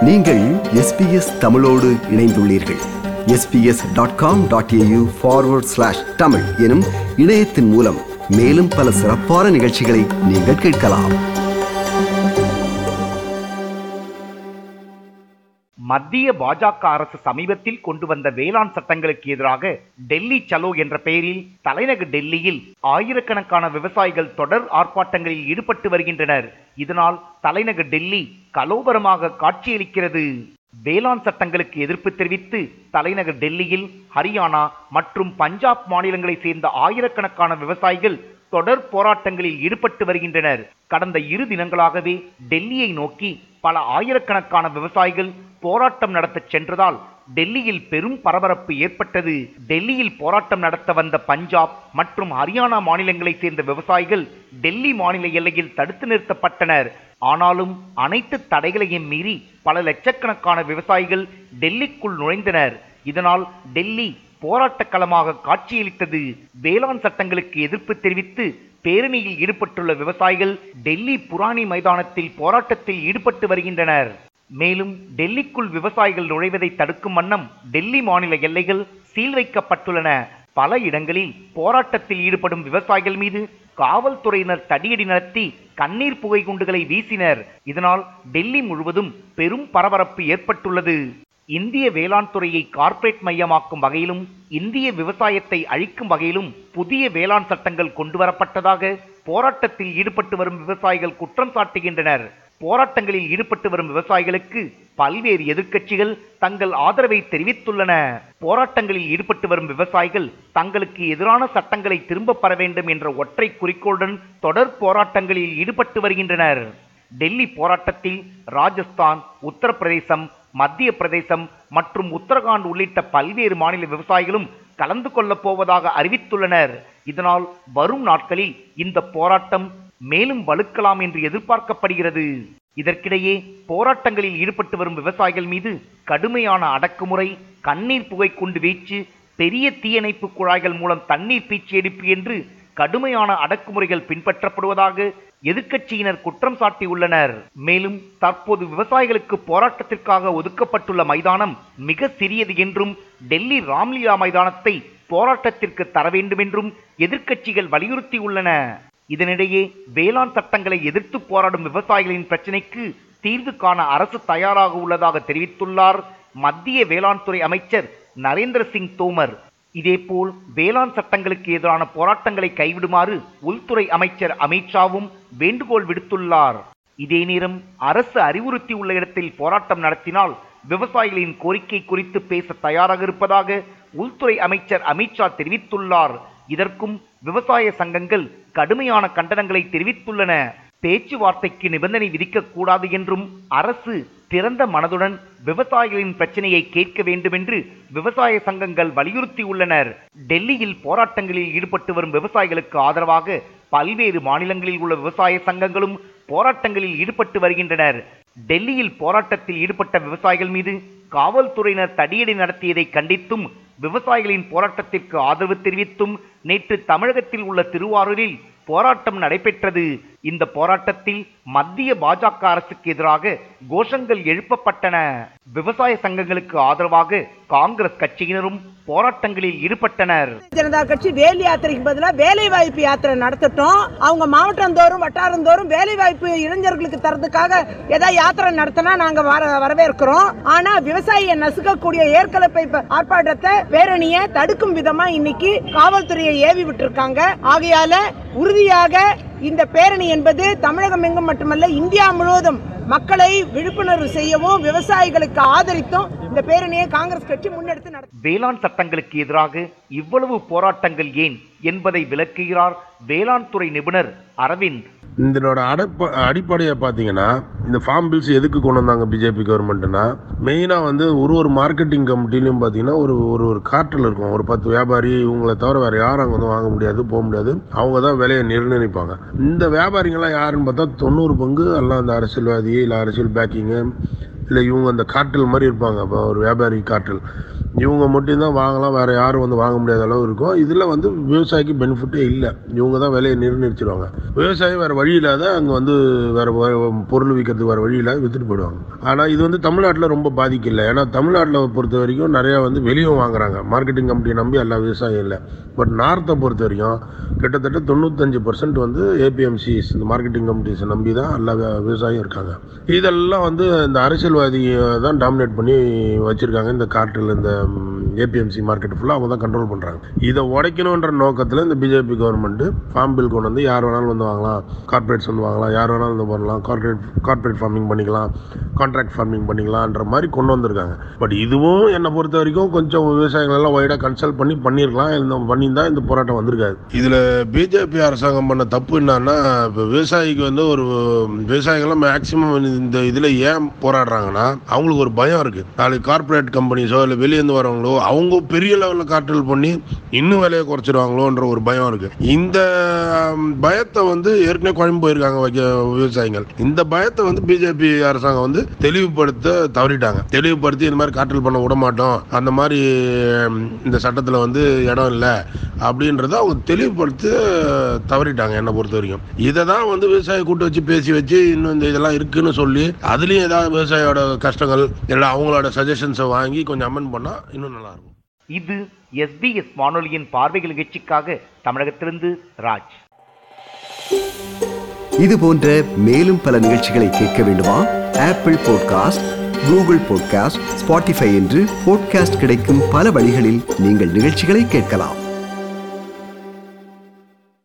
நீங்கள் எஸ்பிஎஸ் தமிழோடு இணைந்துள்ளீர்கள் SBS dot com dot AU forward slash Tamil எனும் இணையத்தின் மூலம் மேலும் பல சிறப்பான நிகழ்ச்சிகளை நீங்கள் கேட்கலாம் மத்திய பாஜக அரசு சமீபத்தில் கொண்டு வந்த வேளாண் சட்டங்களுக்கு எதிராக டெல்லி சலோ என்ற பெயரில் தலைநகர் டெல்லியில் ஆயிரக்கணக்கான விவசாயிகள் தொடர் ஆர்ப்பாட்டங்களில் ஈடுபட்டு வருகின்றனர் இதனால் தலைநகர் டெல்லி கலோபரமாக காட்சியளிக்கிறது வேளாண் சட்டங்களுக்கு எதிர்ப்பு தெரிவித்து தலைநகர் டெல்லியில் ஹரியானா மற்றும் பஞ்சாப் மாநிலங்களைச் சேர்ந்த ஆயிரக்கணக்கான விவசாயிகள் தொடர் போராட்டங்களில் ஈடுபட்டு வருகின்றனர் கடந்த இரு தினங்களாகவே டெல்லியை நோக்கி பல ஆயிரக்கணக்கான விவசாயிகள் போராட்டம் நடத்தச் சென்றதால் டெல்லியில் பெரும் பரபரப்பு ஏற்பட்டது டெல்லியில் போராட்டம் நடத்த வந்த பஞ்சாப் மற்றும் ஹரியானா மாநிலங்களைச் சேர்ந்த விவசாயிகள் டெல்லி மாநில எல்லையில் தடுத்து நிறுத்தப்பட்டனர் ஆனாலும் அனைத்து தடைகளையும் மீறி பல லட்சக்கணக்கான விவசாயிகள் டெல்லிக்குள் நுழைந்தனர் இதனால் டெல்லி போராட்ட களமாக காட்சியளித்தது வேளாண் சட்டங்களுக்கு எதிர்ப்பு தெரிவித்து பேரணியில் ஈடுபட்டுள்ள விவசாயிகள் டெல்லி புராணி மைதானத்தில் போராட்டத்தில் ஈடுபட்டு வருகின்றனர் மேலும் டெல்லிக்குள் விவசாயிகள் நுழைவதை தடுக்கும் வண்ணம் டெல்லி மாநில எல்லைகள் சீல் வைக்கப்பட்டுள்ளன பல இடங்களில் போராட்டத்தில் ஈடுபடும் விவசாயிகள் மீது காவல்துறையினர் தடியடி நடத்தி கண்ணீர் புகை குண்டுகளை வீசினர் இதனால் டெல்லி முழுவதும் பெரும் பரபரப்பு ஏற்பட்டுள்ளது இந்திய வேளாண் துறையை கார்ப்பரேட் மையமாக்கும் வகையிலும் இந்திய விவசாயத்தை அழிக்கும் வகையிலும் புதிய வேளாண் சட்டங்கள் கொண்டுவரப்பட்டதாக போராட்டத்தில் ஈடுபட்டு வரும் விவசாயிகள் குற்றம் சாட்டுகின்றனர் போராட்டங்களில் ஈடுபட்டு வரும் விவசாயிகளுக்கு பல்வேறு எதிர்க்கட்சிகள் தங்கள் ஆதரவை தெரிவித்துள்ளன போராட்டங்களில் ஈடுபட்டு வரும் விவசாயிகள் தங்களுக்கு எதிரான சட்டங்களை திரும்பப் பெற வேண்டும் என்ற ஒற்றை குறிக்கோளுடன் தொடர் போராட்டங்களில் ஈடுபட்டு வருகின்றனர் டெல்லி போராட்டத்தில் ராஜஸ்தான் உத்தரப்பிரதேசம் மத்திய பிரதேசம் மற்றும் உத்தரகாண்ட் உள்ளிட்ட பல்வேறு மாநில விவசாயிகளும் கலந்து கொள்ளப் போவதாக அறிவித்துள்ளனர் இதனால் வரும் நாட்களில் இந்த போராட்டம் மேலும் வலுக்கலாம் என்று எதிர்பார்க்கப்படுகிறது இதற்கிடையே போராட்டங்களில் ஈடுபட்டு வரும் விவசாயிகள் மீது கடுமையான அடக்குமுறை கண்ணீர் புகை குண்டு வீச்சு பெரிய தீயணைப்பு குழாய்கள் மூலம் தண்ணீர் பீச்சி எடுப்பு என்று கடுமையான அடக்குமுறைகள் பின்பற்றப்படுவதாக எதிர்க்கட்சியினர் குற்றம் சாட்டியுள்ளனர் மேலும் தற்போது விவசாயிகளுக்கு போராட்டத்திற்காக ஒதுக்கப்பட்டுள்ள மைதானம் மிக சிறியது என்றும் டெல்லி ராம்லீலா மைதானத்தை போராட்டத்திற்கு தர வேண்டும் என்றும் எதிர்க்கட்சிகள் வலியுறுத்தியுள்ளன இதனிடையே வேளாண் சட்டங்களை எதிர்த்து போராடும் விவசாயிகளின் பிரச்சினைக்கு தீர்வு காண அரசு தயாராக உள்ளதாக தெரிவித்துள்ளார் மத்திய வேளாண் துறை அமைச்சர் நரேந்திர சிங் தோமர் இதேபோல் வேளாண் சட்டங்களுக்கு எதிரான போராட்டங்களை கைவிடுமாறு உள்துறை அமைச்சர் அமித்ஷாவும் வேண்டுகோள் விடுத்துள்ளார் இதே நேரம் அரசு அறிவுறுத்தியுள்ள இடத்தில் போராட்டம் நடத்தினால் விவசாயிகளின் கோரிக்கை குறித்து பேச தயாராக இருப்பதாக உள்துறை அமைச்சர் அமித்ஷா தெரிவித்துள்ளார் இதற்கும் விவசாய சங்கங்கள் கடுமையான கண்டனங்களை தெரிவித்துள்ளன பேச்சுவார்த்தைக்கு நிபந்தனை விதிக்கக்கூடாது என்றும் அரசு திறந்த மனதுடன் விவசாயிகளின் பிரச்சனையை கேட்க வேண்டும் என்று விவசாய சங்கங்கள் வலியுறுத்தியுள்ளனர் டெல்லியில் போராட்டங்களில் ஈடுபட்டு வரும் விவசாயிகளுக்கு ஆதரவாக பல்வேறு மாநிலங்களில் உள்ள விவசாய சங்கங்களும் போராட்டங்களில் ஈடுபட்டு வருகின்றனர் டெல்லியில் போராட்டத்தில் ஈடுபட்ட விவசாயிகள் மீது காவல்துறையினர் தடியடி நடத்தியதை கண்டித்தும் விவசாயிகளின் போராட்டத்திற்கு ஆதரவு தெரிவித்தும் நேற்று தமிழகத்தில் உள்ள திருவாரூரில் போராட்டம் நடைபெற்றது இந்த போராட்டத்தில் மத்திய பாஜக அரசுக்கு எதிராக கோஷங்கள் எழுப்பப்பட்டன விவசாய சங்கங்களுக்கு ஆதரவாக காங்கிரஸ் கட்சியினரும் போராட்டங்களில் ஈடுபட்டனர் ஜனதா கட்சி வேலி யாத்திரைக்கு பதிலாக வேலை வாய்ப்பு யாத்திரை நடத்தட்டும் அவங்க மாவட்டம் தோறும் வட்டாரம் தோறும் வேலை வாய்ப்பு இளைஞர்களுக்கு தரதுக்காக ஏதாவது யாத்திரை நடத்தினா நாங்க வர வரவேற்கிறோம் ஆனா விவசாயியை நசுக்கக்கூடிய ஏற்கலப்பை ப- ஆர்ப்பாட்டத்தை பேரணியை தடுக்கும் விதமா இன்னைக்கு காவல்துறையை ஏவி விட்டிருக்காங்க ஆகையால உறுதியாக இந்த பேரணி என்பது தமிழகம் எங்கும் மட்டுமல்ல இந்தியா முழுவதும் மக்களை விழிப்புணர்வு செய்யவும் விவசாயிகளுக்கு ஆதரித்தும் இந்த பேரணியை காங்கிரஸ் கட்சி முன்னெடுத்து நடத்தும் வேளாண் சட்டங்களுக்கு எதிராக இவ்வளவு போராட்டங்கள் ஏன் என்பதை விளக்குகிறார் வேளாண் துறை நிபுணர் அரவிந்த் இதனோட அடப்ப அடிப்படையை பார்த்தீங்கன்னா இந்த ஃபார்ம் பில்ஸ் எதுக்கு கொண்டு வந்தாங்க பிஜேபி கவர்மெண்ட்னா மெயினாக வந்து ஒரு ஒரு மார்க்கெட்டிங் கமிட்டிலையும் பார்த்தீங்கன்னா ஒரு ஒரு ஒரு கார்ட்டில் இருக்கும் ஒரு பத்து வியாபாரி இவங்களை தவிர வேறு யாரும் அங்கே வந்து வாங்க முடியாது போக முடியாது அவங்க தான் விலையை நிர்ணயிப்பாங்க இந்த வியாபாரிங்கெல்லாம் யாருன்னு பார்த்தா தொண்ணூறு பங்கு எல்லாம் அந்த அரசியல்வாதி இல்லை அரசியல் பேக்கிங்கு இல்லை இவங்க அந்த கார்ட்டல் மாதிரி இருப்பாங்க அப்போ ஒரு வியாபாரி கார்ட்டல் இவங்க மட்டும்தான் வாங்கலாம் வேற யாரும் வந்து வாங்க முடியாத அளவு இருக்கும் இதில் வந்து விவசாயிக்கு பெனிஃபிட்டே இல்லை இவங்க தான் விலையை நிர்ணயிச்சிருவாங்க விவசாயி வேற வழி இல்லாத அங்கே வந்து வேற வ- பொருள் விற்கிறதுக்கு வேற வழி இல்லாத வித்துட்டு போயிடுவாங்க ஆனால் இது வந்து தமிழ்நாட்டில் ரொம்ப பாதிக்கல ஏன்னா தமிழ்நாட்டில் பொறுத்த வரைக்கும் நிறையா வந்து வெளியும் வாங்குறாங்க மார்க்கெட்டிங் கம்பெனி நம்பி எல்லா விவசாயம் இல்லை பட் நார்த்தை பொறுத்த வரைக்கும் கிட்டத்தட்ட தொண்ணூத்தஞ்சு பர்சன்ட் வந்து ஏபிஎம்சிஸ் இந்த மார்க்கெட்டிங் கம்பெனிஸை நம்பி தான் எல்லா வி- விவசாயியும் இருக்காங்க இதெல்லாம் வந்து இந்த அரசியல்வாதி தான் டாமினேட் பண்ணி வச்சிருக்காங்க இந்த கார்ட்டில் இந்த ஏபிஎம்சி மார்க்கெட் ஃபுல்லாக அவங்க தான் கண்ட்ரோல் பண்ணுறாங்க இதை உடைக்கணுன்ற நோக்கத்தில் இந்த பிஜேபி கவர்மெண்ட் ஃபார்ம் பில் கொண்டு வந்து யார் வேணாலும் வந்து வாங்கலாம் கார்ப்பரேட்ஸ் வந்து வாங்கலாம் யார் வேணாலும் வந்து பண்ணலாம் கார்ப்பரேட் கார்ப்பரேட் ஃபார்மிங் பண்ணிக்கலாம் கான்ட்ராக்ட் ஃபார்மிங் பண்ணிக்கலான்ற மாதிரி கொண்டு வந்திருக்காங்க பட் இதுவும் என்னை பொறுத்த வரைக்கும் கொஞ்சம் விவசாயிகள் எல்லாம் ஒய்டாக கன்சல்ட் பண்ணி பண்ணியிருக்கலாம் இந்த பண்ணியிருந்தா இந்த போராட்டம் வந்திருக்காது இதில் பிஜேபி அரசாங்கம் பண்ண தப்பு என்னன்னா இப்போ விவசாயிக்கு வந்து ஒரு விவசாயிகள்லாம் மேக்சிமம் இந்த இதில் ஏன் போராடுறாங்கன்னா அவங்களுக்கு ஒரு பயம் இருக்குது நாளைக்கு கார்ப்பரேட் கம்பெனிஸோ இல்லை வெளியேந்து வரவங்களோ அவங்க பெரிய லெவலில் கார்ட்டல் பண்ணி இன்னும் விலையை குறைச்சிடுவாங்களோன்ற ஒரு பயம் இருக்குது இந்த ம், பயத்தை வந்து ஏற்கனவே குழம்பு போயிருக்காங்க வைக்க விவசாயிகள் இந்த பயத்தை வந்து பிஜேபி அரசாங்கம் வந்து தெளிவுபடுத்த தவறிட்டாங்க தெளிவுபடுத்தி இந்த மாதிரி கார்ட்டல் பண்ண விட மாட்டோம் அந்த மாதிரி ம், இந்த சட்டத்தில் வந்து இடம் இல்லை அப்படின்றத அவங்க தெளிவுபடுத்த தவறிட்டாங்க என்னை பொறுத்த வரைக்கும் இதை தான் வந்து விவசாய கூட்டு வச்சு பேசி வச்சு இன்னும் இந்த இதெல்லாம் இருக்குன்னு சொல்லி அதுலேயும் ஏதாவது விவசாயியோட கஷ்டங்கள் எல்லாம் அவங்களோட சஜஷன்ஸை வாங்கி கொஞ்சம் அமெண்ட் பண்ணால் இன்னும் நல்லா இருக்கும் இது எஸ்பிஎஸ் வானொலியின் பார்வைகள் நிகழ்ச்சிக்காக தமிழகத்திலிருந்து ராஜ் இது போன்ற மேலும் பல நிகழ்ச்சிகளை கேட்க வேண்டுமா Apple podcast Google podcast Spotify என்று பாட்காஸ்ட் கிடைக்கும் பல வழிகளில் நீங்கள் நிகழ்ச்சிகளை கேட்கலாம்